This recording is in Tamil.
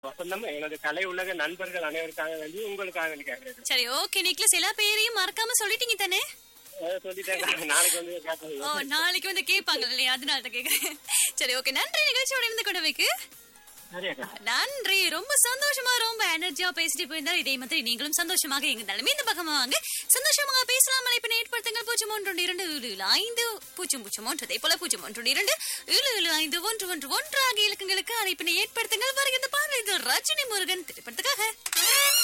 வசந்தம் எனது கலை உலக நண்பர்கள் அனைவருக்காக வேண்டி உங்களுக்காக வேண்டி கேட்கறது சரி ஓகே நிக்லஸ் எல்லா பேரையும் மறக்காம சொல்லிட்டீங்க தானே சொல்லிட்டேன் நாளைக்கு வந்து ஓ கேட்கறது நாளைக்கு வந்து கேட்பாங்க இல்லையா அதனால தான் கேக்குறேன் சரி ஓகே நன்றி நிகழ்ச்சியோட இருந்து கொண்டவைக்கு சரியாக்கா நன்றி ரொம்ப சந்தோஷமா ரொம்ப எனர்ஜியா பேசிட்டு போயிருந்தார் இதே மாதிரி நீங்களும் சந்தோஷமாக எங்க தலைமை இந்த பக்கமா வாங்க சந்தோஷமாக பேசலாம் அழைப்பினை ஏற்படுத்துங்கள் பூஜ்ஜியம் ஒன்று ஒன்று இரண்டு ஏழு ஏழு ஐந்து பூஜ்ஜியம் பூஜ்ஜியம் ஒன்று அதே போல பூஜ்ஜியம் ஒன்று ஒன்று இரண்டு ஏழு ஏழு ஐந்து ஒன்று ஒன்று ஒன்று ஆகிய இலக்கங்களுக்கு அழைப்பினை ஏற்படுத்துங்கள் வருகின்ற பாடல் இது ரஜினி முருகன் திரைப்படத்துக்காக